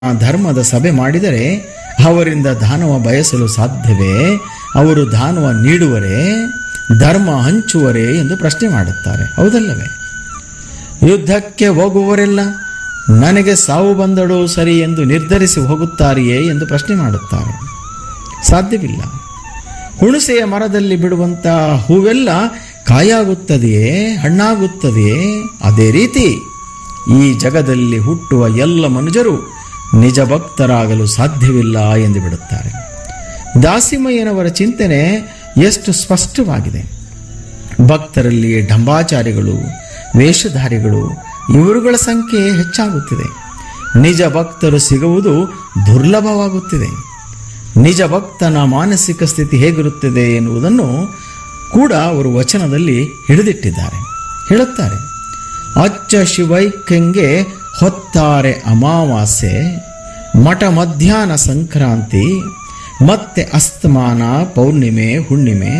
ಧರ್ಮದ ಸಭೆ ಮಾಡಿದರೆ ಅವರಿಂದ ದಾನವ ಬಯಸಲು ಸಾಧ್ಯವೇ ಅವರು ದಾನವ ನೀಡುವರೇ ಧರ್ಮ ಹಂಚುವರೇ ಎಂದು ಪ್ರಶ್ನೆ ಮಾಡುತ್ತಾರೆ ಹೌದಲ್ಲವೇ ಯುದ್ಧಕ್ಕೆ ಹೋಗುವವರೆಲ್ಲ ನನಗೆ ಸಾವು ಬಂದಳು ಸರಿ ಎಂದು ನಿರ್ಧರಿಸಿ ಹೋಗುತ್ತಾರೆಯೇ ಎಂದು ಪ್ರಶ್ನೆ ಮಾಡುತ್ತಾರೆ ಸಾಧ್ಯವಿಲ್ಲ ಹುಣಸೆಯ ಮರದಲ್ಲಿ ಬಿಡುವಂಥ ಹೂವೆಲ್ಲ ಕಾಯಾಗುತ್ತದೆಯೇ ಹಣ್ಣಾಗುತ್ತದೆಯೇ ಅದೇ ರೀತಿ ಈ ಜಗದಲ್ಲಿ ಹುಟ್ಟುವ ಎಲ್ಲ ಮನುಜರು ನಿಜ ಭಕ್ತರಾಗಲು ಸಾಧ್ಯವಿಲ್ಲ ಎಂದು ಬಿಡುತ್ತಾರೆ ದಾಸಿಮಯ್ಯನವರ ಚಿಂತನೆ ಎಷ್ಟು ಸ್ಪಷ್ಟವಾಗಿದೆ ಭಕ್ತರಲ್ಲಿ ಡಂಬಾಚಾರಿಗಳು ವೇಷಧಾರಿಗಳು ಇವರುಗಳ ಸಂಖ್ಯೆ ಹೆಚ್ಚಾಗುತ್ತಿದೆ ನಿಜ ಭಕ್ತರು ಸಿಗುವುದು ದುರ್ಲಭವಾಗುತ್ತಿದೆ ನಿಜ ಭಕ್ತನ ಮಾನಸಿಕ ಸ್ಥಿತಿ ಹೇಗಿರುತ್ತದೆ ಎನ್ನುವುದನ್ನು ಕೂಡ ಅವರು ವಚನದಲ್ಲಿ ಹಿಡಿದಿಟ್ಟಿದ್ದಾರೆ ಹೇಳುತ್ತಾರೆ ಅಚ್ಚ ಶಿವೈಕ್ಯಂಗೆ ಹೊತ್ತಾರೆ ಅಮಾವಾಸ್ಯೆ ಮಠ ಮಧ್ಯಾಹ್ನ ಸಂಕ್ರಾಂತಿ ಮತ್ತೆ ಅಸ್ತಮಾನ ಪೌರ್ಣಿಮೆ ಹುಣ್ಣಿಮೆ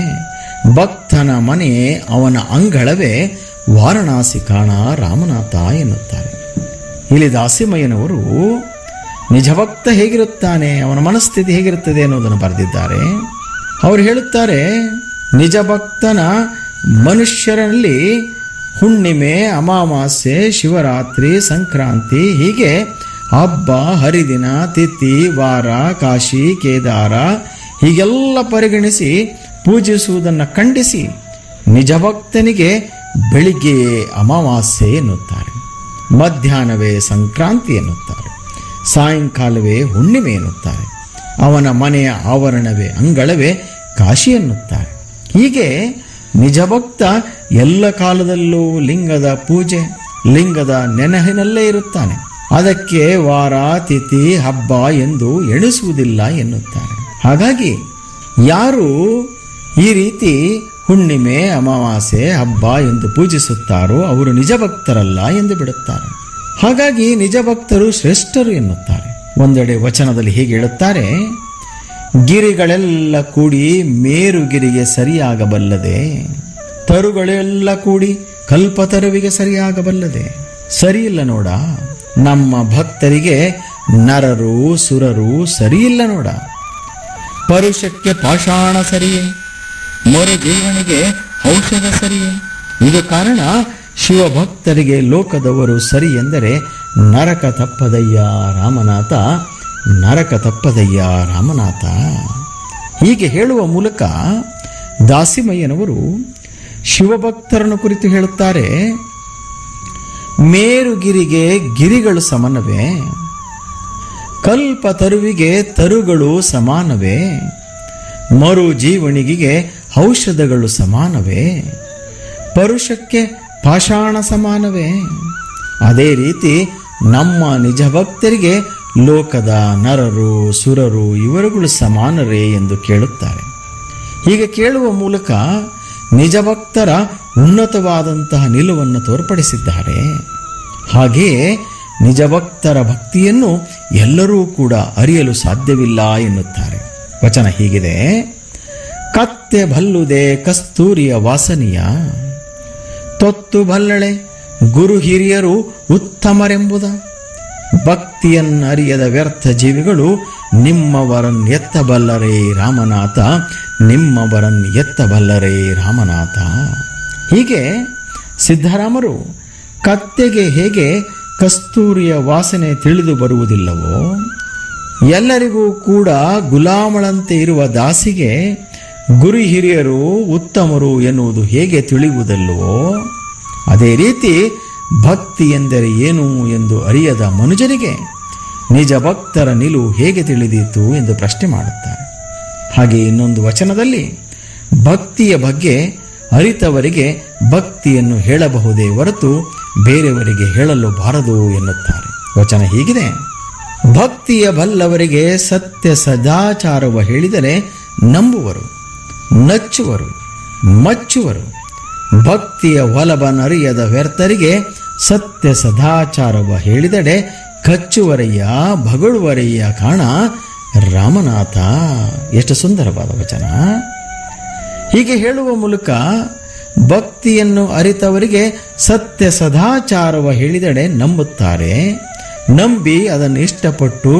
ಭಕ್ತನ ಮನೆ ಅವನ ಅಂಗಳವೇ ವಾರಣಾಸಿ ಕಾಣ ರಾಮನಾಥ ಎನ್ನುತ್ತಾರೆ ಇಲ್ಲಿ ದಾಸಿಮಯ್ಯನವರು ನಿಜಭಕ್ತ ಹೇಗಿರುತ್ತಾನೆ ಅವನ ಮನಸ್ಥಿತಿ ಹೇಗಿರುತ್ತದೆ ಅನ್ನೋದನ್ನು ಬರೆದಿದ್ದಾರೆ ಅವರು ಹೇಳುತ್ತಾರೆ ನಿಜ ಭಕ್ತನ ಮನುಷ್ಯರಲ್ಲಿ ಹುಣ್ಣಿಮೆ ಅಮಾವಾಸ್ಯೆ ಶಿವರಾತ್ರಿ ಸಂಕ್ರಾಂತಿ ಹೀಗೆ ಹಬ್ಬ ಹರಿದಿನ ತಿಥಿ ವಾರ ಕಾಶಿ ಕೇದಾರ ಹೀಗೆಲ್ಲ ಪರಿಗಣಿಸಿ ಪೂಜಿಸುವುದನ್ನು ಖಂಡಿಸಿ ನಿಜ ಭಕ್ತನಿಗೆ ಬೆಳಿಗ್ಗೆಯೇ ಅಮಾವಾಸ್ಯೆ ಎನ್ನುತ್ತಾರೆ ಮಧ್ಯಾಹ್ನವೇ ಸಂಕ್ರಾಂತಿ ಎನ್ನುತ್ತಾರೆ ಸಾಯಂಕಾಲವೇ ಹುಣ್ಣಿಮೆ ಎನ್ನುತ್ತಾರೆ ಅವನ ಮನೆಯ ಆವರಣವೇ ಅಂಗಳವೇ ಕಾಶಿ ಎನ್ನುತ್ತಾರೆ ಹೀಗೆ ನಿಜಭಕ್ತ ಎಲ್ಲ ಕಾಲದಲ್ಲೂ ಲಿಂಗದ ಪೂಜೆ ಲಿಂಗದ ನೆನಹಿನಲ್ಲೇ ಇರುತ್ತಾನೆ ಅದಕ್ಕೆ ವಾರ ತಿಥಿ ಹಬ್ಬ ಎಂದು ಎಣಿಸುವುದಿಲ್ಲ ಎನ್ನುತ್ತಾರೆ ಹಾಗಾಗಿ ಯಾರು ಈ ರೀತಿ ಹುಣ್ಣಿಮೆ ಅಮಾವಾಸ್ಯೆ ಹಬ್ಬ ಎಂದು ಪೂಜಿಸುತ್ತಾರೋ ಅವರು ನಿಜ ಭಕ್ತರಲ್ಲ ಎಂದು ಬಿಡುತ್ತಾರೆ ಹಾಗಾಗಿ ನಿಜ ಭಕ್ತರು ಶ್ರೇಷ್ಠರು ಎನ್ನುತ್ತಾರೆ ಒಂದೆಡೆ ವಚನದಲ್ಲಿ ಹೀಗೆ ಹೇಳುತ್ತಾರೆ ಗಿರಿಗಳೆಲ್ಲ ಕೂಡಿ ಮೇರುಗಿರಿಗೆ ಸರಿಯಾಗಬಲ್ಲದೆ ತರುಗಳೆಲ್ಲ ಕೂಡಿ ಕಲ್ಪತರುವಿಗೆ ಸರಿಯಾಗಬಲ್ಲದೆ ಸರಿಯಿಲ್ಲ ನೋಡ ನಮ್ಮ ಭಕ್ತರಿಗೆ ನರರು ಸುರರು ಸರಿಯಿಲ್ಲ ನೋಡ ಪರುಷಕ್ಕೆ ಪಾಷಾಣ ಸರಿಯೇ ಮೊರೆ ಜೀವನಿಗೆ ಔಷಧ ಸರಿಯೇ ಇದು ಕಾರಣ ಶಿವಭಕ್ತರಿಗೆ ಲೋಕದವರು ಸರಿ ಎಂದರೆ ನರಕ ತಪ್ಪದಯ್ಯ ರಾಮನಾಥ ನರಕ ತಪ್ಪದಯ್ಯ ರಾಮನಾಥ ಹೀಗೆ ಹೇಳುವ ಮೂಲಕ ದಾಸಿಮಯ್ಯನವರು ಶಿವಭಕ್ತರನ್ನು ಕುರಿತು ಹೇಳುತ್ತಾರೆ ಮೇರುಗಿರಿಗೆ ಗಿರಿಗಳು ಸಮಾನವೇ ಕಲ್ಪ ತರುವಿಗೆ ತರುಗಳು ಸಮಾನವೇ ಮರು ಜೀವಣಿಗೆಗೆ ಔಷಧಗಳು ಸಮಾನವೇ ಪರುಷಕ್ಕೆ ಪಾಷಾಣ ಸಮಾನವೇ ಅದೇ ರೀತಿ ನಮ್ಮ ನಿಜ ಭಕ್ತರಿಗೆ ಲೋಕದ ನರರು ಸುರರು ಇವರುಗಳು ಸಮಾನರೇ ಎಂದು ಕೇಳುತ್ತಾರೆ ಹೀಗೆ ಕೇಳುವ ಮೂಲಕ ನಿಜ ಭಕ್ತರ ಉನ್ನತವಾದಂತಹ ನಿಲುವನ್ನು ತೋರ್ಪಡಿಸಿದ್ದಾರೆ ಹಾಗೆಯೇ ನಿಜ ಭಕ್ತರ ಭಕ್ತಿಯನ್ನು ಎಲ್ಲರೂ ಕೂಡ ಅರಿಯಲು ಸಾಧ್ಯವಿಲ್ಲ ಎನ್ನುತ್ತಾರೆ ವಚನ ಹೀಗಿದೆ ಕತ್ತೆ ಭಲ್ಲುದೆ ಕಸ್ತೂರಿಯ ವಾಸನೆಯ ತೊತ್ತು ಬಲ್ಲಳೆ ಗುರು ಹಿರಿಯರು ಉತ್ತಮರೆಂಬುದ ಭಕ್ತಿಯನ್ನರಿಯದ ವ್ಯರ್ಥ ಜೀವಿಗಳು ನಿಮ್ಮವರನ್ ಎತ್ತಬಲ್ಲರೇ ರಾಮನಾಥ ನಿಮ್ಮವರನ್ ಎತ್ತಬಲ್ಲರೇ ರಾಮನಾಥ ಹೀಗೆ ಸಿದ್ಧರಾಮರು ಕತ್ತೆಗೆ ಹೇಗೆ ಕಸ್ತೂರಿಯ ವಾಸನೆ ತಿಳಿದು ಬರುವುದಿಲ್ಲವೋ ಎಲ್ಲರಿಗೂ ಕೂಡ ಗುಲಾಮಳಂತೆ ಇರುವ ದಾಸಿಗೆ ಗುರು ಹಿರಿಯರು ಉತ್ತಮರು ಎನ್ನುವುದು ಹೇಗೆ ತಿಳಿಯುವುದಲ್ಲವೋ ಅದೇ ರೀತಿ ಭಕ್ತಿ ಎಂದರೆ ಏನು ಎಂದು ಅರಿಯದ ಮನುಜರಿಗೆ ನಿಜ ಭಕ್ತರ ನಿಲುವು ಹೇಗೆ ತಿಳಿದೀತು ಎಂದು ಪ್ರಶ್ನೆ ಮಾಡುತ್ತಾರೆ ಹಾಗೆ ಇನ್ನೊಂದು ವಚನದಲ್ಲಿ ಭಕ್ತಿಯ ಬಗ್ಗೆ ಅರಿತವರಿಗೆ ಭಕ್ತಿಯನ್ನು ಹೇಳಬಹುದೇ ಹೊರತು ಬೇರೆಯವರಿಗೆ ಹೇಳಲು ಬಾರದು ಎನ್ನುತ್ತಾರೆ ವಚನ ಹೀಗಿದೆ ಭಕ್ತಿಯ ಬಲ್ಲವರಿಗೆ ಸತ್ಯ ಸದಾಚಾರವ ಹೇಳಿದರೆ ನಂಬುವರು ನಚ್ಚುವರು ಮಚ್ಚುವರು ಭಕ್ತಿಯ ಒಲಬನರಿಯದ ವ್ಯರ್ಥರಿಗೆ ಸತ್ಯ ಸದಾಚಾರವ ಹೇಳಿದಡೆ ಕಚ್ಚುವರಯ್ಯ ಭಗಳುವರಯ್ಯ ಕಾಣ ರಾಮನಾಥ ಎಷ್ಟು ಸುಂದರವಾದ ವಚನ ಹೀಗೆ ಹೇಳುವ ಮೂಲಕ ಭಕ್ತಿಯನ್ನು ಅರಿತವರಿಗೆ ಸತ್ಯ ಸದಾಚಾರವ ಹೇಳಿದಡೆ ನಂಬುತ್ತಾರೆ ನಂಬಿ ಅದನ್ನು ಇಷ್ಟಪಟ್ಟು